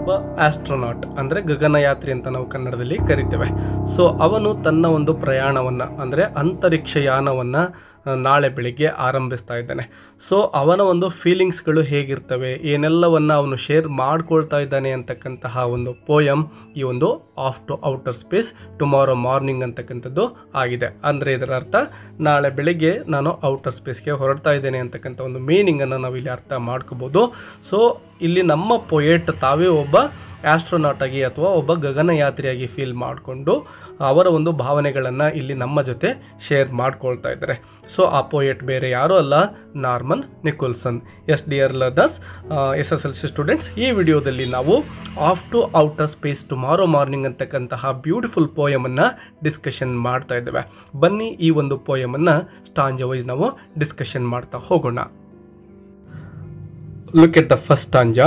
ಒಬ್ಬ ಆಸ್ಟ್ರೋನಾಟ್ ಅಂದರೆ ಗಗನಯಾತ್ರಿ ಅಂತ ನಾವು ಕನ್ನಡದಲ್ಲಿ ಕರಿತೇವೆ ಸೊ ಅವನು ತನ್ನ ಒಂದು ಪ್ರಯಾಣವನ್ನು ಅಂದರೆ ಅಂತರಿಕ್ಷ ಯಾನವನ್ನು ನಾಳೆ ಬೆಳಿಗ್ಗೆ ಆರಂಭಿಸ್ತಾ ಇದ್ದಾನೆ ಸೊ ಅವನ ಒಂದು ಫೀಲಿಂಗ್ಸ್ಗಳು ಹೇಗಿರ್ತವೆ ಏನೆಲ್ಲವನ್ನು ಅವನು ಶೇರ್ ಮಾಡ್ಕೊಳ್ತಾ ಇದ್ದಾನೆ ಅಂತಕ್ಕಂತಹ ಒಂದು ಪೋಯಮ್ ಈ ಒಂದು off to outer space tomorrow morning ಅಂತಕ್ಕಂಥದ್ದು ಆಗಿದೆ ಅಂದರೆ ಇದರ ಅರ್ಥ ನಾಳೆ ಬೆಳಿಗ್ಗೆ ನಾನು ಔಟರ್ ಸ್ಪೇಸ್ಗೆ ಹೊರಡ್ತಾ ಇದ್ದೇನೆ ಅಂತಕ್ಕಂಥ ಒಂದು ಮೀನಿಂಗನ್ನು ನಾವು ಇಲ್ಲಿ ಅರ್ಥ ಮಾಡ್ಕೋಬೋದು ಸೊ ಇಲ್ಲಿ ನಮ್ಮ ಪೊಯೆಟ್ ತಾವೇ ಒಬ್ಬ ಆಸ್ಟ್ರೋನಾಟ್ ಆಗಿ ಅಥವಾ ಒಬ್ಬ ಗಗನಯಾತ್ರಿಯಾಗಿ ಫೀಲ್ ಮಾಡಿಕೊಂಡು ಅವರ ಒಂದು ಭಾವನೆಗಳನ್ನು ಇಲ್ಲಿ ನಮ್ಮ ಜೊತೆ ಶೇರ್ ಮಾಡ್ಕೊಳ್ತಾ ಇದ್ದಾರೆ ಸೊ ಆ ಪೋಯೆಟ್ ಬೇರೆ ಯಾರೂ ಅಲ್ಲ Norman Nicholson yes dear learners S S L C students ಈ ವಿಡಿಯೋದಲ್ಲಿ ನಾವು off to outer space tomorrow morning ಅಂತಕ್ಕಂತಹ ಬ್ಯೂಟಿಫುಲ್ ಪೋಯಮನ್ನು ಡಿಸ್ಕಷನ್ ಮಾಡ್ತಾ ಇದ್ದೇವೆ ಬನ್ನಿ ಈ ಒಂದು ಪೋಯಮನ್ನು ಸ್ಟಾಂಜ ವೈಸ್ ನಾವು ಡಿಸ್ಕಷನ್ ಮಾಡ್ತಾ ಹೋಗೋಣ look at the first stanza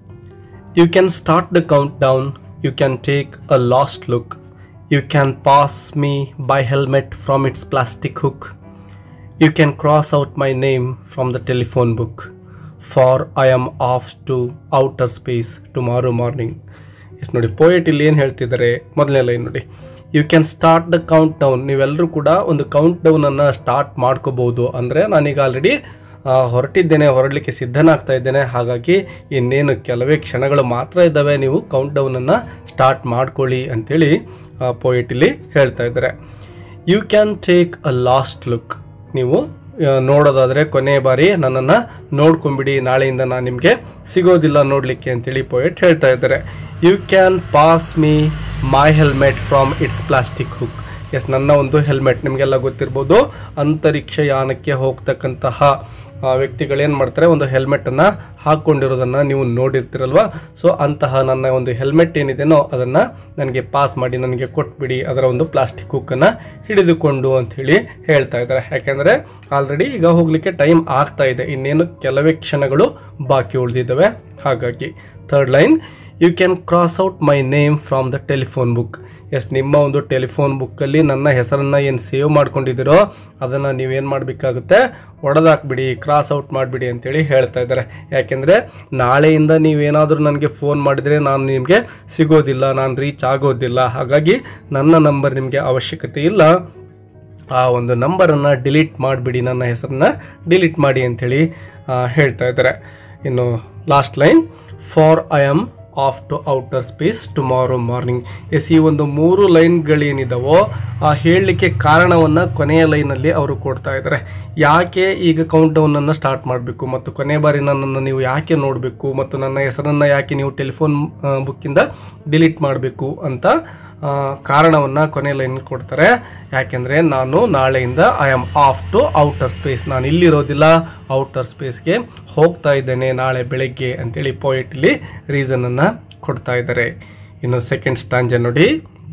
You can start the countdown. You can take a last look. You can pass me by helmet from its plastic hook. You can cross out my name from the telephone book. For I am off to outer space tomorrow morning. Yes ನೋಡಿ poet ಇಲ್ಲಿ ಏನು ಹೇಳ್ತಿದ್ದಾರೆ ಮೊದಲನೇ line ನೋಡಿ you can start the countdown ನೀವೆಲ್ಲರೂ ಕೂಡ ಒಂದು count ಡೌನನ್ನು start ಮಾಡ್ಕೋಬೋದು ಅಂದರೆ ನಾನೀಗ ಆಲ್ರೆಡಿ ಆ, ಹೊರಟಿದ್ದೇನೆ ಹೊರಡಲಿಕ್ಕೆ ಸಿದ್ಧನಾಗ್ತಾ ಇದ್ದೇನೆ ಹಾಗಾಗಿ ಇನ್ನೇನು ಕೆಲವೇ ಕ್ಷಣಗಳು ಮಾತ್ರ ಇದ್ದಾವೆ ನೀವು ಕೌಂಟ್ ಡೌನನ್ನು ಸ್ಟಾರ್ಟ್ ಮಾಡ್ಕೊಳ್ಳಿ ಅಂಥೇಳಿ ಪೋಯೆಟ್ ಇಲ್ಲಿ ಹೇಳ್ತಾ ಇದ್ದಾರೆ you can take a last look ನೀವು ಆ, ನೋಡೋದಾದರೆ ಕೊನೆಯ ಬಾರಿ ನನ್ನನ್ನು ನೋಡ್ಕೊಂಬಿಡಿ ನಾಳೆಯಿಂದ ನಾನು ನಿಮಗೆ ಸಿಗೋದಿಲ್ಲ ನೋಡಲಿಕ್ಕೆ ಅಂತೇಳಿ ಪೋಯೆಟ್ ಹೇಳ್ತಾ ಇದ್ದಾರೆ you can pass me my helmet from its plastic hook yes ನನ್ನ ಒಂದು ಹೆಲ್ಮೆಟ್ ನಿಮಗೆಲ್ಲ ಗೊತ್ತಿರ್ಬೋದು ಅಂತರಿಕ್ಷ ಯಾನಕ್ಕೆ ಹೋಗ್ತಕ್ಕಂತಹ ಆ, ವ್ಯಕ್ತಿಗಳೇನು ಮಾಡ್ತಾರೆ ಒಂದು ಹೆಲ್ಮೆಟನ್ನು ಹಾಕ್ಕೊಂಡಿರೋದನ್ನು ನೀವು ನೋಡಿರ್ತೀರಲ್ವ ಸೊ ಅಂತಹ ನನ್ನ ಒಂದು ಹೆಲ್ಮೆಟ್ ಏನಿದೆನೋ ಅದನ್ನು ನನಗೆ ಪಾಸ್ ಮಾಡಿ ನನಗೆ ಕೊಟ್ಬಿಡಿ ಅದರ ಒಂದು ಪ್ಲಾಸ್ಟಿಕ್ ಹುಕ್ಕನ್ನು ಹಿಡಿದುಕೊಂಡು ಅಂಥೇಳಿ ಹೇಳ್ತಾ ಇದ್ದಾರೆ ಯಾಕೆಂದರೆ ಆಲ್ರೆಡಿ ಈಗ ಹೋಗಲಿಕ್ಕೆ ಟೈಮ್ ಆಗ್ತಾ ಇದೆ ಇನ್ನೇನು ಕೆಲವೇ ಕ್ಷಣಗಳು ಬಾಕಿ ಉಳಿದಿದ್ದಾವೆ ಹಾಗಾಗಿ third line you can cross out my name from the telephone book yes ನಿಮ್ಮ ಒಂದು ಟೆಲಿಫೋನ್ ಬುಕ್ಕಲ್ಲಿ ನನ್ನ ಹೆಸರನ್ನು ಏನು ಸೇವ್ ಮಾಡ್ಕೊಂಡಿದ್ದೀರೋ ಅದನ್ನು ನೀವೇನು ಮಾಡಬೇಕಾಗುತ್ತೆ ಒಡೆದಾಕ್ಬಿಡಿ ಕ್ರಾಸ್ ಔಟ್ ಮಾಡಿಬಿಡಿ ಅಂತೇಳಿ ಹೇಳ್ತಾ ಇದ್ದಾರೆ ಯಾಕೆಂದರೆ ನಾಳೆಯಿಂದ ನೀವೇನಾದರೂ ನನಗೆ ಫೋನ್ ಮಾಡಿದರೆ ನಾನು ನಿಮಗೆ ಸಿಗೋದಿಲ್ಲ ನಾನು ರೀಚ್ ಆಗೋದಿಲ್ಲ ಹಾಗಾಗಿ ನನ್ನ ನಂಬರ್ ನಿಮಗೆ ಅವಶ್ಯಕತೆ ಇಲ್ಲ ಆ ಒಂದು ನಂಬರನ್ನು ಡಿಲೀಟ್ ಮಾಡಿಬಿಡಿ ನನ್ನ ಹೆಸರನ್ನ ಡಿಲೀಟ್ ಮಾಡಿ ಅಂಥೇಳಿ ಆ, ಹೇಳ್ತಾ ಇದ್ದಾರೆ ಇನ್ನು last line for I am off to outer space tomorrow morning yes ಈ ಒಂದು ಮೂರು ಲೈನ್ಗಳೇನಿದಾವೋ ಆ ಹೇಳಲಿಕ್ಕೆ ಕಾರಣವನ್ನು ಕೊನೆಯ ಲೈನಲ್ಲಿ ಅವರು ಕೊಡ್ತಾ ಇದ್ದಾರೆ ಯಾಕೆ ಈಗ ಕೌಂಟ್ ಡೌನನ್ನು ಸ್ಟಾರ್ಟ್ ಮಾಡಬೇಕು ಮತ್ತು ಕೊನೆ ಬಾರಿ ನನ್ನನ್ನು ನೀವು ಯಾಕೆ ನೋಡಬೇಕು ಮತ್ತು ನನ್ನ ಹೆಸರನ್ನು ಯಾಕೆ ನೀವು ಟೆಲಿಫೋನ್ ಬುಕ್ಕಿಂದ ಡಿಲೀಟ್ ಮಾಡಬೇಕು ಅಂತ ಕಾರಣವನ್ನು ಕೊನೆ ಲೈನ್ ಕೊಡ್ತಾರೆ ಯಾಕೆಂದರೆ ನಾನು ನಾಳೆಯಿಂದ I am off to outer space ನಾನು ಇಲ್ಲಿರೋದಿಲ್ಲ ಔಟರ್ ಸ್ಪೇಸ್ಗೆ ಹೋಗ್ತಾ ಇದ್ದೇನೆ ನಾಳೆ ಬೆಳಗ್ಗೆ ಅಂತೇಳಿ ಪೋಯೆಟ್ ಇಲ್ಲಿ ರೀಸನನ್ನು ಕೊಡ್ತಾ ಇದ್ದಾರೆ ಇನ್ನು ಸೆಕೆಂಡ್ ಸ್ಟಾಂಜ ನೋಡಿ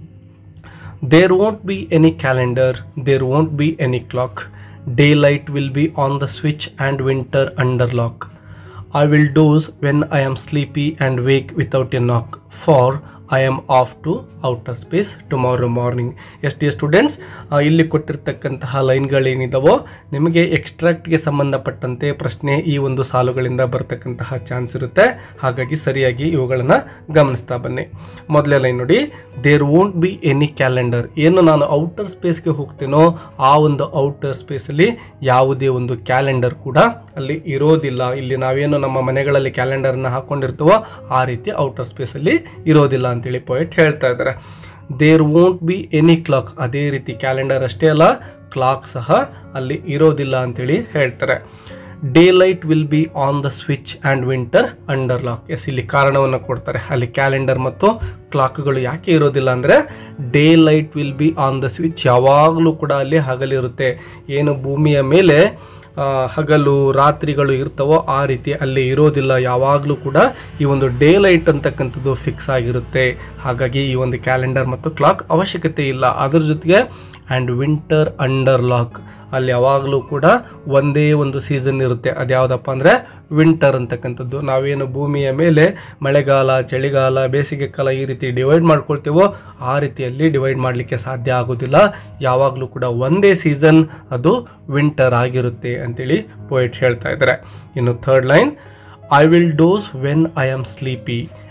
there won't be any calendar there won't be any clock daylight will be on the switch and winter under lock I will doze when I am sleepy and wake without a knock, for I am off to outer space tomorrow morning yes dear students ಇಲ್ಲಿ ಕೊಟ್ಟಿರ್ತಕ್ಕಂತಹ ಲೈನ್ಗಳೇನಿದಾವೋ ನಿಮಗೆ ಎಕ್ಸ್ಟ್ರಾಕ್ಟ್ಗೆ ಸಂಬಂಧಪಟ್ಟಂತೆ ಪ್ರಶ್ನೆ ಈ ಒಂದು ಸಾಲುಗಳಿಂದ ಬರ್ತಕ್ಕಂತಹ chance ಇರುತ್ತೆ ಹಾಗಾಗಿ ಸರಿಯಾಗಿ ಇವುಗಳನ್ನು ಗಮನಿಸ್ತಾ ಬನ್ನಿ ಮೊದಲೇ ಲೈನ್ ನೋಡಿ there won't be any calendar ಏನು ನಾನು ಔಟರ್ ಸ್ಪೇಸ್ಗೆ ಹೋಗ್ತೇನೋ ಆ ಒಂದು ಔಟರ್ ಸ್ಪೇಸಲ್ಲಿ ಯಾವುದೇ ಒಂದು ಕ್ಯಾಲೆಂಡರ್ ಕೂಡ ಅಲ್ಲಿ ಇರೋದಿಲ್ಲ ಇಲ್ಲಿ ನಾವೇನು ನಮ್ಮ ಮನೆಗಳಲ್ಲಿ ಕ್ಯಾಲೆಂಡರ್ನ ಹಾಕ್ಕೊಂಡಿರ್ತೀವೋ ಆ ರೀತಿ ಔಟರ್ ಸ್ಪೇಸಲ್ಲಿ ಇರೋದಿಲ್ಲ ಅಂತೇಳಿ ಪೊಯೆಟ್ ಹೇಳ್ತಾ ಇದ್ದಾರೆ there won't be any clock ಅದೇ ರೀತಿ ಕ್ಯಾಲೆಂಡರ್ ಅಷ್ಟೇ ಅಲ್ಲ ಕ್ಲಾಕ್ ಸಹ ಅಲ್ಲಿ ಇರೋದಿಲ್ಲ ಅಂತೇಳಿ ಹೇಳ್ತಾರೆ daylight will be on the switch and winter under lock yes ಇಲ್ಲಿ ಕಾರಣವನ್ನು ಕೊಡ್ತಾರೆ ಅಲ್ಲಿ ಕ್ಯಾಲೆಂಡರ್ ಮತ್ತು ಕ್ಲಾಕ್ಗಳು ಯಾಕೆ ಇರೋದಿಲ್ಲ ಅಂದರೆ daylight will be on the switch ಯಾವಾಗಲೂ ಕೂಡ ಅಲ್ಲಿ ಹಗಲಿರುತ್ತೆ ಏನು ಭೂಮಿಯ ಮೇಲೆ ಆ, ಹಗಲು ರಾತ್ರಿಗಳು ಇರ್ತವೋ ಆ ರೀತಿ ಅಲ್ಲಿ ಇರೋದಿಲ್ಲ ಯಾವಾಗಲೂ ಕೂಡ ಈ ಒಂದು ಡೇ ಲೈಟ್ ಅಂತಕ್ಕಂಥದ್ದು ಫಿಕ್ಸ್ ಆಗಿರುತ್ತೆ ಹಾಗಾಗಿ ಈ ಒಂದು ಕ್ಯಾಲೆಂಡರ್ ಮತ್ತು ಕ್ಲಾಕ್ ಅವಶ್ಯಕತೆ ಇಲ್ಲ ಅದ್ರ ಜೊತೆಗೆ ಆ್ಯಂಡ್ ವಿಂಟರ್ ಅಂಡರ್ ಲಾಕ್ ಅಲ್ಲಿ ಯಾವಾಗಲೂ ಕೂಡ ಒಂದೇ ಒಂದು ಸೀಸನ್ ಇರುತ್ತೆ ಅದ್ಯಾವುದಪ್ಪ ಅಂದರೆ ವಿಂಟರ್ ಅಂತಕ್ಕಂಥದ್ದು ನಾವೇನು ಭೂಮಿಯ ಮೇಲೆ ಮಳೆಗಾಲ ಚಳಿಗಾಲ ಬೇಸಿಗೆ ಕಾಲ ಈ ರೀತಿ ಡಿವೈಡ್ ಮಾಡ್ಕೊಳ್ತೀವೋ ಆ ರೀತಿಯಲ್ಲಿ ಡಿವೈಡ್ ಮಾಡಲಿಕ್ಕೆ ಸಾಧ್ಯ ಆಗೋದಿಲ್ಲ ಯಾವಾಗಲೂ ಕೂಡ ಒಂದೇ ಸೀಸನ್ ಅದು ವಿಂಟರ್ ಆಗಿರುತ್ತೆ ಅಂತೇಳಿ ಪೋಯೆಟ್ ಹೇಳ್ತಾ ಇದ್ದಾರೆ ಇನ್ನು third line I will doze when I am sleepy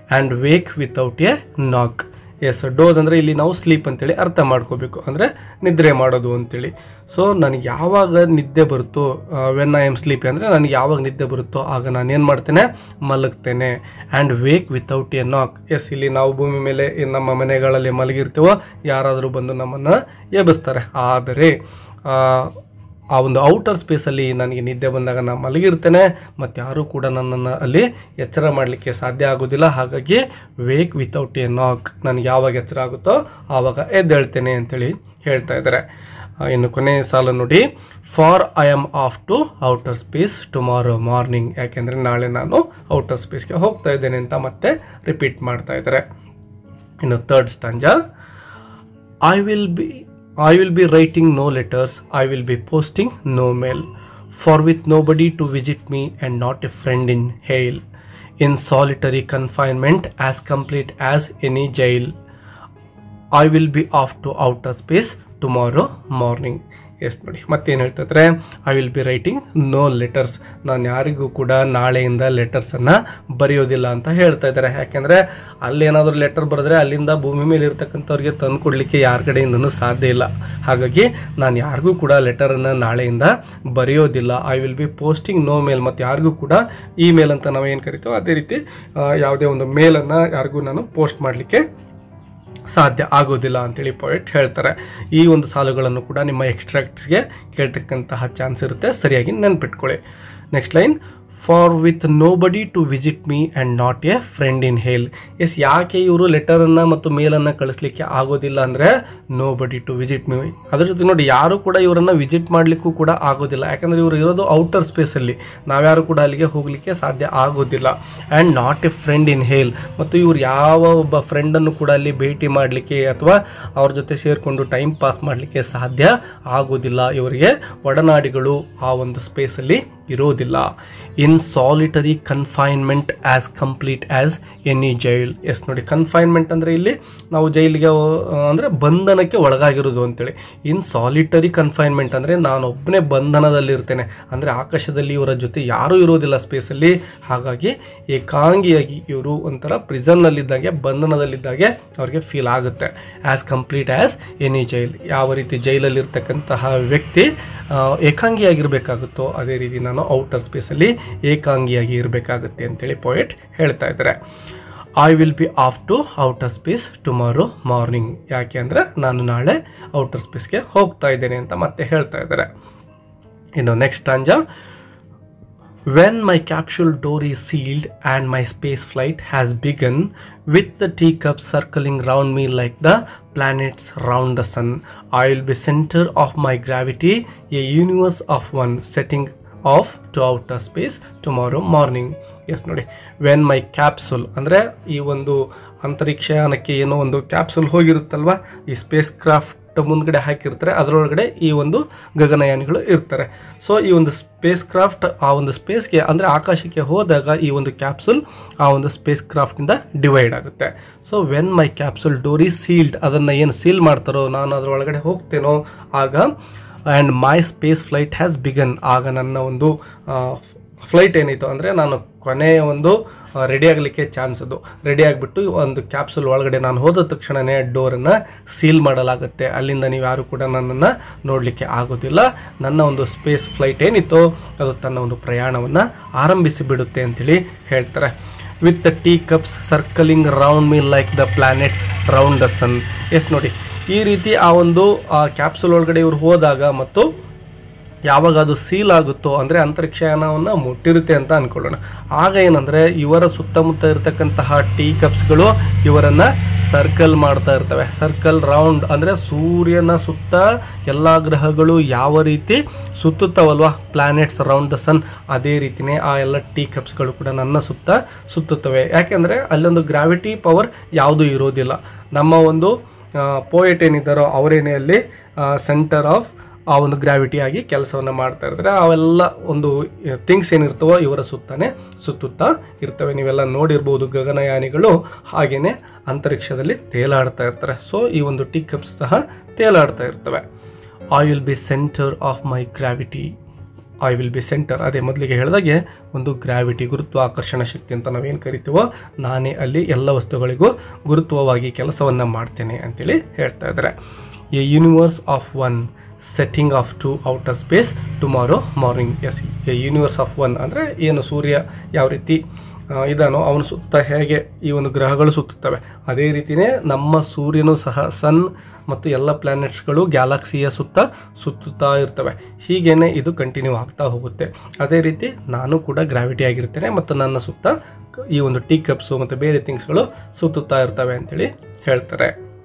and wake without a knock yes doze ಅಂದರೆ ಇಲ್ಲಿ ನಾವು ಸ್ಲೀಪ್ ಅಂತೇಳಿ ಅರ್ಥ ಮಾಡ್ಕೋಬೇಕು ಅಂದರೆ ನಿದ್ರೆ ಮಾಡೋದು ಅಂತೇಳಿ ಸೊ ನನಗೆ ಯಾವಾಗ ನಿದ್ದೆ ಬರುತ್ತೋ ವೆನ್ ಐ ಆಮ್ ಸ್ಲೀಪಿ ಅಂದರೆ ನನಗೆ ಯಾವಾಗ ನಿದ್ದೆ ಬರುತ್ತೋ ಆಗ ನಾನು ಏನು ಮಾಡ್ತೇನೆ ಮಲಗ್ತೇನೆ and wake without a knock yes ಇಲ್ಲಿ ನಾವು ಭೂಮಿ ಮೇಲೆ ಏನ್ ನಮ್ಮ ಮನೆಗಳಲ್ಲಿ ಮಲಗಿರ್ತೀವೋ ಯಾರಾದರೂ ಬಂದು ನಮ್ಮನ್ನು ಎಬ್ಬಿಸ್ತಾರೆ ಆದರೆ ಆ, ಆ ಒಂದು ಔಟರ್ ಸ್ಪೇಸಲ್ಲಿ ನನಗೆ ನಿದ್ದೆ ಬಂದಾಗ ನಾನು ಮಲಗಿರ್ತೇನೆ ಮತ್ತು ಯಾರೂ ಕೂಡ ನನ್ನನ್ನು ಅಲ್ಲಿ ಎಚ್ಚರ ಮಾಡಲಿಕ್ಕೆ ಸಾಧ್ಯ ಆಗೋದಿಲ್ಲ ಹಾಗಾಗಿ ವೇಕ್ ವಿತೌಟ್ ಎ ನಾಕ್ ನನಗೆ ಯಾವಾಗ ಎಚ್ಚರ ಆಗುತ್ತೋ ಆವಾಗ ಎದ್ದೇಳ್ತೇನೆ ಅಂತೇಳಿ ಹೇಳ್ತಾ ಇದ್ದಾರೆ ಆ, ಇನ್ನು ಕೊನೆ ಸಾಲು ನೋಡಿ for I am off to outer space tomorrow morning ಯಾಕೆಂದರೆ ನಾಳೆ ನಾನು ಔಟರ್ ಸ್ಪೇಸ್ಗೆ ಹೋಗ್ತಾ ಇದ್ದೇನೆ ಅಂತ ಮತ್ತೆ ರಿಪೀಟ್ ಮಾಡ್ತಾ ಇದ್ದಾರೆ ಇನ್ನು third stanza I will be I will be writing no letters, I will be posting no mail. For with nobody to visit me and not a friend in hail, in solitary confinement as complete as any jail, I will be off to outer space tomorrow morning. Yes ನೋಡಿ ಮತ್ತೇನು ಹೇಳ್ತಾ ಇದ್ದಾರೆ I will be writing no letters ನಾನು ಯಾರಿಗೂ ಕೂಡ ನಾಳೆಯಿಂದ ಲೆಟರ್ಸನ್ನು ಬರೆಯೋದಿಲ್ಲ ಅಂತ ಹೇಳ್ತಾ ಇದ್ದಾರೆ ಯಾಕೆಂದರೆ ಅಲ್ಲೇನಾದರೂ ಲೆಟರ್ ಬರೆದ್ರೆ ಅಲ್ಲಿಂದ ಭೂಮಿ ಮೇಲೆ ಇರ್ತಕ್ಕಂಥವ್ರಿಗೆ ತಂದು ಕೊಡಲಿಕ್ಕೆ ಯಾರ ಕಡೆಯಿಂದನೂ ಸಾಧ್ಯ ಇಲ್ಲ ಹಾಗಾಗಿ ನಾನು ಯಾರಿಗೂ ಕೂಡ ಲೆಟರನ್ನು ನಾಳೆಯಿಂದ ಬರೆಯೋದಿಲ್ಲ I will be posting no mail ಮತ್ತು ಯಾರಿಗೂ ಕೂಡ ಇಮೇಲ್ ಅಂತ ನಾವು ಏನು ಕರಿತೀವೋ ಅದೇ ರೀತಿ ಆ, ಯಾವುದೇ ಒಂದು ಮೇಲನ್ನು ಯಾರಿಗೂ ನಾನು ಪೋಸ್ಟ್ ಮಾಡಲಿಕ್ಕೆ ಸಾಧ್ಯ ಆಗೋದಿಲ್ಲ ಅಂತೇಳಿ ಪೊಯೆಟ್ ಹೇಳ್ತಾರೆ ಈ ಒಂದು ಸಾಲುಗಳನ್ನು ಕೂಡ ನಿಮ್ಮ ಎಕ್ಸ್ಟ್ರಾಕ್ಟ್ಸ್ಗೆ ಕೇಳ್ತಕ್ಕಂತಹ ಚಾನ್ಸ್ ಇರುತ್ತೆ ಸರಿಯಾಗಿ ನೆನ್ಪಿಟ್ಕೊಳ್ಳಿ next line for with nobody to visit me and not a friend in hail yes ಯಾಕೆ ಇವರು ಲೆಟರನ್ನು ಮತ್ತು ಮೇಲನ್ನು ಕಳಿಸ್ಲಿಕ್ಕೆ ಆಗೋದಿಲ್ಲ ಅಂದರೆ no nobody to visit me ಅದ್ರ ಜೊತೆ ನೋಡಿ ಯಾರು ಕೂಡ ಇವರನ್ನು ವಿಸಿಟ್ ಮಾಡಲಿಕ್ಕೂ ಕೂಡ ಆಗೋದಿಲ್ಲ ಯಾಕಂದರೆ ಇವರು ಇರೋದು ಔಟರ್ ಸ್ಪೇಸಲ್ಲಿ ನಾವ್ಯಾರು ಕೂಡ ಅಲ್ಲಿಗೆ ಹೋಗಲಿಕ್ಕೆ ಸಾಧ್ಯ ಆಗೋದಿಲ್ಲ and not a friend in hail ಮತ್ತು ಇವರು ಯಾವ ಒಬ್ಬ ಫ್ರೆಂಡನ್ನು ಕೂಡ ಅಲ್ಲಿ ಭೇಟಿ ಮಾಡಲಿಕ್ಕೆ ಅಥವಾ ಅವ್ರ ಜೊತೆ ಸೇರಿಕೊಂಡು ಟೈಮ್ ಪಾಸ್ ಮಾಡಲಿಕ್ಕೆ ಸಾಧ್ಯ ಆಗೋದಿಲ್ಲ ಇವರಿಗೆ ಒಡನಾಡಿಗಳು ಆ ಒಂದು ಸ್ಪೇಸಲ್ಲಿ ಇರೋದಿಲ್ಲ in solitary confinement as complete as any jail yes ನೋಡಿ ಕನ್ಫೈನ್ಮೆಂಟ್ ಅಂದರೆ ಇಲ್ಲಿ ನಾವು ಜೈಲಿಗೆ ಅಂದರೆ ಬಂಧನಕ್ಕೆ ಒಳಗಾಗಿರೋದು ಅಂತೇಳಿ ಇನ್ ಸಾಲಿಟರಿ ಕನ್ಫೈನ್ಮೆಂಟ್ ಅಂದರೆ ನಾನೊಬ್ಬನೇ ಬಂಧನದಲ್ಲಿರ್ತೇನೆ ಅಂದರೆ ಆಕಾಶದಲ್ಲಿ ಇವರ ಜೊತೆ ಯಾರೂ ಇರೋದಿಲ್ಲ ಸ್ಪೇಸಲ್ಲಿ ಹಾಗಾಗಿ ಏಕಾಂಗಿಯಾಗಿ ಇವರು ಒಂಥರ ಪ್ರಿಸನ್ನಲ್ಲಿದ್ದಾಗೆ ಬಂಧನದಲ್ಲಿದ್ದಾಗೆ ಅವ್ರಿಗೆ ಫೀಲ್ ಆಗುತ್ತೆ as complete as any jail ಯಾವ ರೀತಿ ಜೈಲಲ್ಲಿರ್ತಕ್ಕಂತಹ ವ್ಯಕ್ತಿ ಆ, ಏಕಾಂಗಿಯಾಗಿರಬೇಕಾಗುತ್ತೋ ಅದೇ ರೀತಿ ನಾನು ಔಟರ್ ಸ್ಪೇಸಲ್ಲಿ ಏಕಾಂಗಿಯಾಗಿ ಇರಬೇಕಾಗುತ್ತೆ ಅಂತೇಳಿ ಪೊಯೆಟ್ ಹೇಳ್ತಾ ಇದ್ದಾರೆ I will be off to outer space tomorrow morning ಯಾಕೆ ಅಂದರೆ ನಾನು ನಾಳೆ ಔಟರ್ ಸ್ಪೇಸ್ಗೆ ಹೋಗ್ತಾ ಇದ್ದೇನೆ ಅಂತ ಮತ್ತೆ ಹೇಳ್ತಾ ಇದ್ದಾರೆ ಇನ್ನು ನೆಕ್ಸ್ಟ್ ಅಂಜ When my capsule door is sealed and my space flight has begun, with the teacups circling round me like the planets round the sun, I will be center of my gravity, a universe of one setting off to outer space tomorrow morning. Yes ನೋಡಿ when my capsule ಅಂದರೆ ಈ ಒಂದು ಅಂತರಿಕ್ಷಯಾನಕ್ಕೆ ಏನೋ ಒಂದು capsule ಹೋಗಿರುತ್ತಲ್ವ ಈ space craft ಮುಂದ್ಗಡೆ ಹಾಕಿರ್ತಾರೆ ಅದರೊಳಗಡೆ ಈ ಒಂದು ಗಗನಯಾನಿಗಳು ಇರ್ತಾರೆ ಸೊ ಈ ಒಂದು ಸ್ಪೇಸ್ ಕ್ರಾಫ್ಟ್ ಆ ಒಂದು ಸ್ಪೇಸ್ಗೆ ಅಂದರೆ ಆಕಾಶಕ್ಕೆ ಹೋದಾಗ ಈ ಒಂದು ಕ್ಯಾಪ್ಸುಲ್ ಆ ಒಂದು ಸ್ಪೇಸ್ ಕ್ರಾಫ್ಟಿಂದ ಡಿವೈಡ್ ಆಗುತ್ತೆ so when my capsule door is sealed ಅದನ್ನು ಏನು ಸೀಲ್ ಮಾಡ್ತಾರೋ ನಾನು ಅದರೊಳಗಡೆ ಹೋಗ್ತೇನೋ ಆಗ and my space flight has begun ಆಗ ನನ್ನ ಒಂದು ಫ್ಲೈಟ್ ಏನಿತ್ತು ಅಂದರೆ ನಾನು ಕೊನೆಯ ಒಂದು ರೆಡಿ ಆಗಲಿಕ್ಕೆ ಚಾನ್ಸ್ ಅದು ರೆಡಿ ಆಗಿಬಿಟ್ಟು ಒಂದು ಕ್ಯಾಪ್ಸುಲ್ ಒಳಗಡೆ ನಾನು ಹೋದ ತಕ್ಷಣವೇ ಡೋರನ್ನು ಸೀಲ್ ಮಾಡಲಾಗುತ್ತೆ ಅಲ್ಲಿಂದ ನೀವು ಯಾರು ಕೂಡ ನನ್ನನ್ನು ನೋಡಲಿಕ್ಕೆ ಆಗೋದಿಲ್ಲ ನನ್ನ ಒಂದು ಸ್ಪೇಸ್ ಫ್ಲೈಟ್ ಏನಿತ್ತೋ ಅದು ತನ್ನ ಒಂದು ಪ್ರಯಾಣವನ್ನು ಆರಂಭಿಸಿ ಬಿಡುತ್ತೆ ಅಂತೇಳಿ ಹೇಳ್ತಾರೆ with the tea cups circling round me like the planets round the sun yes ನೋಡಿ ಈ ರೀತಿ ಆ ಒಂದು ಕ್ಯಾಪ್ಸುಲ್ ಒಳಗಡೆ ಇವರು ಹೋದಾಗ ಮತ್ತು ಯಾವಾಗ ಅದು ಸೀಲ್ ಆಗುತ್ತೋ ಅಂದರೆ ಅಂತರಿಕ್ಷಯಾನವನ್ನು ಮುಟ್ಟಿರುತ್ತೆ ಅಂತ ಅಂದ್ಕೊಳ್ಳೋಣ ಆಗ ಏನಂದರೆ ಇವರ ಸುತ್ತಮುತ್ತ ಇರತಕ್ಕಂತಹ ಟೀ ಕಪ್ಸ್ಗಳು ಇವರನ್ನು ಸರ್ಕಲ್ ಮಾಡ್ತಾ ಇರ್ತವೆ ಸರ್ಕಲ್ ರೌಂಡ್ ಅಂದರೆ ಸೂರ್ಯನ ಸುತ್ತ ಎಲ್ಲ ಗ್ರಹಗಳು ಯಾವ ರೀತಿ ಸುತ್ತುತ್ತವಲ್ವ ಪ್ಲಾನೆಟ್ಸ್ ರೌಂಡ್ ದ ಸನ್ ಅದೇ ರೀತಿಯೇ ಆ ಎಲ್ಲ ಟೀ ಕಪ್ಸ್ಗಳು ಕೂಡ ನನ್ನ ಸುತ್ತ ಸುತ್ತುತ್ತವೆ ಯಾಕೆಂದರೆ ಅಲ್ಲೊಂದು ಗ್ರಾವಿಟಿ ಪವರ್ ಯಾವುದೂ ಇರೋದಿಲ್ಲ ನಮ್ಮ ಒಂದು ಪೋಯೆಟ್ ಏನಿದ್ದಾರೋ ಅವರೇನೇ ಅಲ್ಲಿ ಸೆಂಟರ್ ಆಫ್ ಆ ಒಂದು ಗ್ರಾವಿಟಿ ಆಗಿ ಕೆಲಸವನ್ನು ಮಾಡ್ತಾ ಇರ್ತಾರೆ ಅವೆಲ್ಲ ಒಂದು ಥಿಂಗ್ಸ್ ಏನಿರ್ತವೋ ಇವರ ಸುತ್ತಾನೆ ಸುತ್ತುತ್ತಾ ಇರ್ತವೆ ನೀವೆಲ್ಲ ನೋಡಿರ್ಬೋದು ಗಗನಯಾನಿಗಳು ಹಾಗೇನೆ ಅಂತರಿಕ್ಷದಲ್ಲಿ ತೇಲಾಡ್ತಾ ಇರ್ತಾರೆ ಸೊ ಈ ಒಂದು ಟಿ ಕಪ್ಸ್ ಸಹ ತೇಲಾಡ್ತಾ ಇರ್ತವೆ I will be centre of my gravity I will be centre ಅದೇ ಮೊದಲಿಗೆ ಹೇಳಿದಾಗೆ ಒಂದು ಗ್ರಾವಿಟಿ ಗುರುತ್ವಾಕರ್ಷಣ ಶಕ್ತಿ ಅಂತ ನಾವೇನು ಕರಿತೀವೋ ನಾನೇ ಅಲ್ಲಿ ಎಲ್ಲ ವಸ್ತುಗಳಿಗೂ ಗುರುತ್ವವಾಗಿ ಕೆಲಸವನ್ನು ಮಾಡ್ತೇನೆ ಅಂತೇಳಿ ಹೇಳ್ತಾ ಇದ್ದಾರೆ a universe of one setting off to outer space tomorrow morning yes a universe of one ಅಂದರೆ ಏನು ಸೂರ್ಯ ಯಾವ ರೀತಿ ಆ, ಇದಾನೋ ಅವನು ಸುತ್ತ ಹೇಗೆ ಈ ಒಂದು ಗ್ರಹಗಳು ಸುತ್ತುತ್ತವೆ ಅದೇ ರೀತಿಯೇ ನಮ್ಮ ಸೂರ್ಯನೂ ಸಹ ಸನ್ ಮತ್ತು ಎಲ್ಲ ಪ್ಲ್ಯಾನೆಟ್ಸ್ಗಳು ಗ್ಯಾಲಕ್ಸಿಯ ಸುತ್ತ ಸುತ್ತುತ್ತಾ ಇರ್ತವೆ ಹೀಗೇನೆ ಇದು ಕಂಟಿನ್ಯೂ ಆಗ್ತಾ ಹೋಗುತ್ತೆ ಅದೇ ರೀತಿ ನಾನು ಕೂಡ ಗ್ರಾವಿಟಿ ಆಗಿರ್ತೇನೆ ಮತ್ತು ನನ್ನ ಸುತ್ತ ಈ ಒಂದು ಟೀ ಕಪ್ಸು ಮತ್ತು ಬೇರೆ ಥಿಂಗ್ಸ್ಗಳು ಸುತ್ತುತ್ತಾ ಇರ್ತವೆ ಅಂತೇಳಿ ಹೇಳ್ತಾರೆ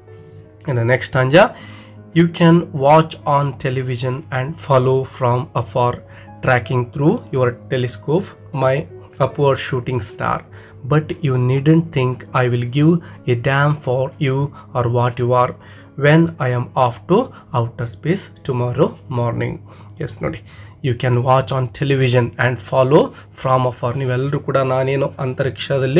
ಇನ್ನು ನೆಕ್ಸ್ಟ್ ಅಂಜ you can watch on television and follow from afar tracking through your telescope my upward shooting star but you needn't think i will give a damn for you or what you are when i am off to outer space tomorrow morning yes ನೋಡಿ you can watch on television and follow from afar ನೀವೆಲ್ಲರೂ ಕೂಡ ನಾನೇನು ಅಂತರಿಕ್ಷದಲ್ಲಿ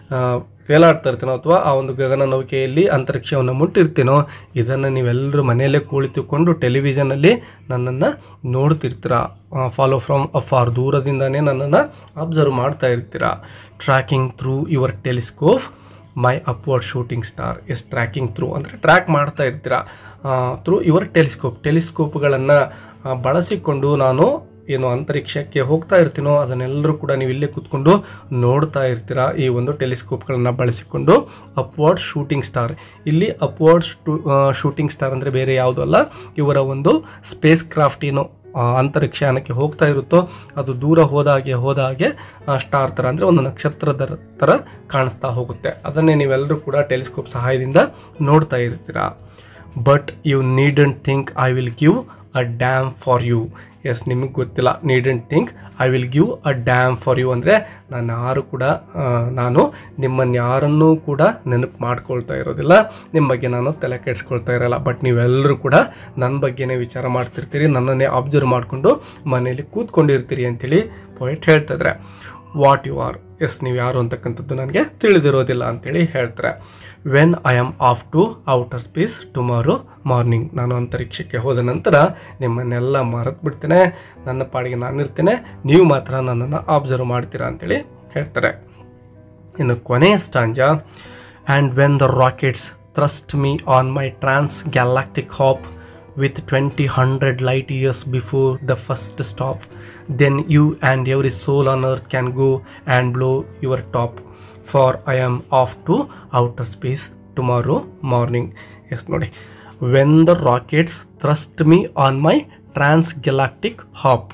ತೇಲಾಡ್ತಾ ಇರ್ತೀನೋ ಅಥವಾ ಆ ಒಂದು ಗಗನ ನೌಕೆಯಲ್ಲಿ ಅಂತರಿಕ್ಷವನ್ನು ಮುಟ್ಟಿರ್ತೀನೋ ಇದನ್ನು ನೀವೆಲ್ಲರೂ ಮನೆಯಲ್ಲೇ ಕುಳಿತುಕೊಂಡು ಟೆಲಿವಿಷನಲ್ಲಿ ನನ್ನನ್ನು ನೋಡ್ತಿರ್ತೀರ ಫಾಲೋ ಫ್ರಮ್ ಅಫಾರ್ ದೂರದಿಂದನೇ ನನ್ನನ್ನು ಅಬ್ಸರ್ವ್ ಮಾಡ್ತಾ ಇರ್ತೀರ tracking through your telescope my upward shooting star yes tracking through ಅಂದರೆ ಟ್ರ್ಯಾಕ್ ಮಾಡ್ತಾ ಇರ್ತೀರ ಥ್ರೂ ಯುವರ್ ಟೆಲಿಸ್ಕೋಪ್ ಟೆಲಿಸ್ಕೋಪ್ಗಳನ್ನು ಬಳಸಿಕೊಂಡು ನಾನು ಏನು ಅಂತರಿಕ್ಷಕ್ಕೆ ಹೋಗ್ತಾ ಇರ್ತೀನೋ ಅದನ್ನೆಲ್ಲರೂ ಕೂಡ ನೀವು ಇಲ್ಲೇ ಕೂತ್ಕೊಂಡು ನೋಡ್ತಾ ಇರ್ತೀರಾ ಈ ಒಂದು ಟೆಲಿಸ್ಕೋಪ್ಗಳನ್ನು ಬಳಸಿಕೊಂಡು ಅಪ್ವರ್ಡ್ ಶೂಟಿಂಗ್ ಸ್ಟಾರ್ ಇಲ್ಲಿ ಅಪ್ವರ್ಡ್ ಶೂಟಿಂಗ್ ಸ್ಟಾರ್ ಅಂದರೆ ಬೇರೆ ಯಾವುದೂ ಅಲ್ಲ ಇವರ ಒಂದು ಸ್ಪೇಸ್ ಕ್ರಾಫ್ಟ್ ಏನು ಆ, ಅಂತರಿಕ್ಷಯಾನಕ್ಕೆ ಹೋಗ್ತಾ ಇರುತ್ತೋ ಅದು ದೂರ ಹೋದಾಗೆ ಹೋದಾಗೆ ಸ್ಟಾರ್ ಥರ ಅಂದರೆ ಒಂದು ನಕ್ಷತ್ರದ ಥರ ಕಾಣಿಸ್ತಾ ಹೋಗುತ್ತೆ ಅದನ್ನೇ ನೀವೆಲ್ಲರೂ ಕೂಡ ಟೆಲಿಸ್ಕೋಪ್ ಸಹಾಯದಿಂದ ನೋಡ್ತಾ ಇರ್ತೀರಾ but you needn't think I will give a damn for you yes ನಿಮಗೆ ಗೊತ್ತಿಲ್ಲ needn't think I will give a damn for you ಅಂದರೆ ನಾನು ಯಾರು ಕೂಡ ಆ, ನಾನು ನಿಮ್ಮನ್ನು ಯಾರನ್ನೂ ಕೂಡ ನೆನಪು ಮಾಡ್ಕೊಳ್ತಾ ಇರೋದಿಲ್ಲ ನಿಮ್ಮ ಬಗ್ಗೆ ನಾನು ತಲೆ ಕೆಡಿಸ್ಕೊಳ್ತಾ ಇರಲ್ಲ ಬಟ್ ನೀವೆಲ್ಲರೂ ಕೂಡ ನನ್ನ ಬಗ್ಗೆನೇ ವಿಚಾರ ಮಾಡ್ತಿರ್ತೀರಿ ನನ್ನನ್ನೇ ಅಬ್ಸರ್ವ್ ಮಾಡಿಕೊಂಡು ಮನೆಯಲ್ಲಿ ಕೂತ್ಕೊಂಡಿರ್ತೀರಿ ಅಂತೇಳಿ ಪೊಯಿಟ್ ಹೇಳ್ತಾ ಇದ್ದಾರೆ ವಾಟ್ ಯು ಆರ್ ಎಸ್ ನೀವು ಯಾರು ಅಂತಕ್ಕಂಥದ್ದು ನನಗೆ ತಿಳಿದಿರೋದಿಲ್ಲ ಅಂತೇಳಿ ಹೇಳ್ತಾರೆ when I am off to outer space tomorrow morning ನಾನು ಅಂತರಿಕ್ಷಕ್ಕೆ ಹೋದ ನಂತರ ನಿಮ್ಮನ್ನೆಲ್ಲ ಮರೆತು ಬಿಡ್ತೇನೆ ನನ್ನ ಪಾಡಿಗೆ ನಾನಿರ್ತೇನೆ ನೀವು ಮಾತ್ರ ನನ್ನನ್ನು ಅಬ್ಸರ್ವ್ ಮಾಡ್ತೀರಾ ಅಂತೇಳಿ ಹೇಳ್ತಾರೆ ಇನ್ನು ಕೊನೆಯ stanza and when the rockets thrust me on my trans galactic hop with 2000 light years before the first stop then you and every soul on earth can go and blow your top for i am off to outer space tomorrow morning yes ನೋಡಿ when the rockets thrust me on my transgalactic hop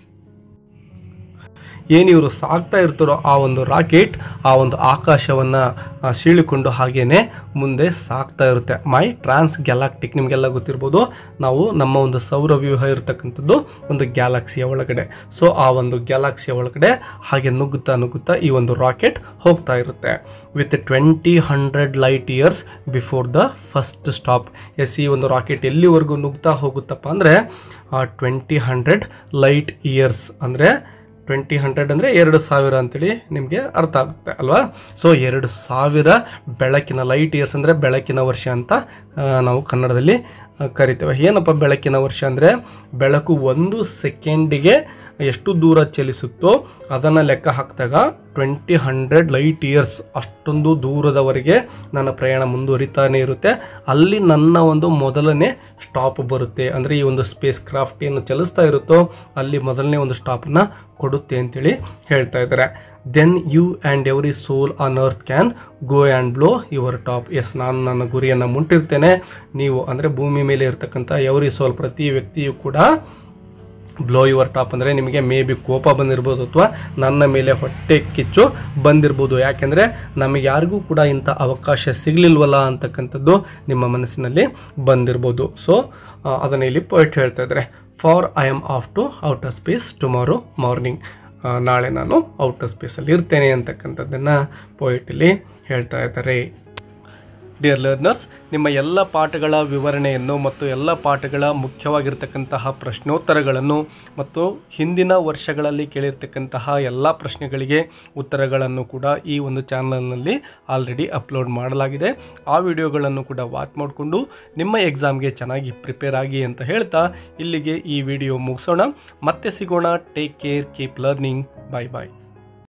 ಏನು ಇವರು ಸಾಗ್ತಾ ಇರ್ತಾರೋ ಆ ಒಂದು rocket ಆ ಒಂದು ಆಕಾಶವನ್ನು ಸೀಳಿಕೊಂಡು ಹಾಗೇನೆ ಮುಂದೆ ಸಾಗ್ತಾ ಇರುತ್ತೆ ಮೈ ಟ್ರಾನ್ಸ್ ಗ್ಯಾಲಾಕ್ಟಿಕ್ ನಿಮಗೆಲ್ಲ ಗೊತ್ತಿರ್ಬೋದು ನಾವು ನಮ್ಮ ಒಂದು ಸೌರವ್ಯೂಹ ಇರತಕ್ಕಂಥದ್ದು ಒಂದು ಗ್ಯಾಲಕ್ಸಿಯ ಒಳಗಡೆ ಸೊ ಆ ಒಂದು ಗ್ಯಾಲಕ್ಸಿಯ ಒಳಗಡೆ ಹಾಗೆ ನುಗ್ಗುತ್ತಾ ನುಗ್ಗುತ್ತಾ ಈ ಒಂದು ರಾಕೆಟ್ ಹೋಗ್ತಾ ಇರುತ್ತೆ with twenty hundred light years before the first stop yes ಈ ಒಂದು ರಾಕೆಟ್ ಎಲ್ಲಿವರೆಗೂ ನುಗ್ತಾ ಹೋಗುತ್ತಪ್ಪ ಅಂದರೆ ಟ್ವೆಂಟಿ ಹಂಡ್ರೆಡ್ ಲೈಟ್ ಇಯರ್ಸ್ ಅಂದರೆ ಟ್ವೆಂಟಿ ಹಂಡ್ರೆಡ್ ಅಂದರೆ ಎರಡು ಸಾವಿರ ಅಂತೇಳಿ ನಿಮಗೆ ಅರ್ಥ ಆಗುತ್ತೆ ಅಲ್ವಾ ಸೊ ಎರಡು ಸಾವಿರ ಬೆಳಕಿನ ಲೈಟ್ ಇಯರ್ಸ್ ಅಂದರೆ ಬೆಳಕಿನ ವರ್ಷ ಅಂತ ಆ, ನಾವು ಕನ್ನಡದಲ್ಲಿ ಆ, ಕರಿತೇವೆ ಏನಪ್ಪ ಬೆಳಕಿನ ವರ್ಷ ಅಂದರೆ ಬೆಳಕು ಒಂದು ಸೆಕೆಂಡಿಗೆ ಎಷ್ಟು ದೂರ ಚಲಿಸುತ್ತೋ ಅದನ್ನು ಲೆಕ್ಕ ಹಾಕಿದಾಗ ಟ್ವೆಂಟಿ ಹಂಡ್ರೆಡ್ ಲೈಟ್ ಇಯರ್ಸ್ ಅಷ್ಟೊಂದು ದೂರದವರೆಗೆ ನನ್ನ ಪ್ರಯಾಣ ಮುಂದುವರಿತಾನೆ ಇರುತ್ತೆ ಅಲ್ಲಿ ನನ್ನ ಒಂದು ಮೊದಲನೇ ಸ್ಟಾಪ್ ಬರುತ್ತೆ ಅಂದರೆ ಈ ಒಂದು ಸ್ಪೇಸ್ ಕ್ರಾಫ್ಟ್ ಏನು ಚಲಿಸ್ತಾ ಇರುತ್ತೋ ಅಲ್ಲಿ ಮೊದಲನೇ ಒಂದು ಸ್ಟಾಪನ್ನು ಕೊಡುತ್ತೆ ಅಂತೇಳಿ ಹೇಳ್ತಾ ಇದ್ದಾರೆ then you and every soul on earth can go and blow your top yes ನಾನು ನನ್ನ ಗುರಿಯನ್ನು ಮುಟ್ಟಿರ್ತೇನೆ ನೀವು ಅಂದರೆ ಭೂಮಿ ಮೇಲೆ ಇರ್ತಕ್ಕಂಥ ಎವ್ರಿ ಸೋಲ್ ಪ್ರತಿ ವ್ಯಕ್ತಿಯು ಕೂಡ ಬ್ಲೋ ಯುವರ್ ಟಾಪ್ ಅಂದರೆ ನಿಮಗೆ ಮೇ ಬಿ ಕೋಪ ಬಂದಿರ್ಬೋದು ಅಥವಾ ನನ್ನ ಮೇಲೆ ಹೊಟ್ಟೆ ಕಿಚ್ಚು ಬಂದಿರ್ಬೋದು ಯಾಕೆಂದರೆ ನಮಗೆ ಯಾರಿಗೂ ಕೂಡ ಇಂಥ ಅವಕಾಶ ಸಿಗಲಿಲ್ವಲ್ಲ ಅಂತಕ್ಕಂಥದ್ದು ನಿಮ್ಮ ಮನಸ್ಸಿನಲ್ಲಿ ಬಂದಿರ್ಬೋದು ಸೊ ಅದನ್ನು ಇಲ್ಲಿ ಪೊಯಿಟ್ ಹೇಳ್ತಾ ಇದ್ದಾರೆ for I am off to outer space tomorrow morning ನಾಳೆ ನಾನು ಔಟರ್ ಸ್ಪೇಸಲ್ಲಿ ಇರ್ತೇನೆ ಅಂತಕ್ಕಂಥದ್ದನ್ನು ಪೊಯಿಟಲ್ಲಿ ಹೇಳ್ತಾ ಇದ್ದಾರೆ ಡಿಯರ್ ಲರ್ನರ್ಸ್ ನಿಮ್ಮ ಎಲ್ಲ ಪಾಠಗಳ ವಿವರಣೆಯನ್ನು ಮತ್ತು ಎಲ್ಲ ಪಾಠಗಳ ಮುಖ್ಯವಾಗಿರ್ತಕ್ಕಂತಹ ಪ್ರಶ್ನೋತ್ತರಗಳನ್ನು ಮತ್ತು ಹಿಂದಿನ ವರ್ಷಗಳಲ್ಲಿ ಕೇಳಿರ್ತಕ್ಕಂತಹ ಎಲ್ಲ ಪ್ರಶ್ನೆಗಳಿಗೆ ಉತ್ತರಗಳನ್ನು ಕೂಡ ಈ ಒಂದು ಚಾನಲ್ನಲ್ಲಿ ಆಲ್ರೆಡಿ ಅಪ್ಲೋಡ್ ಮಾಡಲಾಗಿದೆ ಆ ವಿಡಿಯೋಗಳನ್ನು ಕೂಡ ವಾಚ್ ಮಾಡಿಕೊಂಡು ನಿಮ್ಮ ಎಕ್ಸಾಮ್ಗೆ ಚೆನ್ನಾಗಿ ಪ್ರಿಪೇರ್ ಆಗಿ ಅಂತ ಹೇಳ್ತಾ ಇಲ್ಲಿಗೆ ಈ ವಿಡಿಯೋ ಮುಗಿಸೋಣ ಮತ್ತೆ ಸಿಗೋಣ take care keep learning bye ಬಾಯ್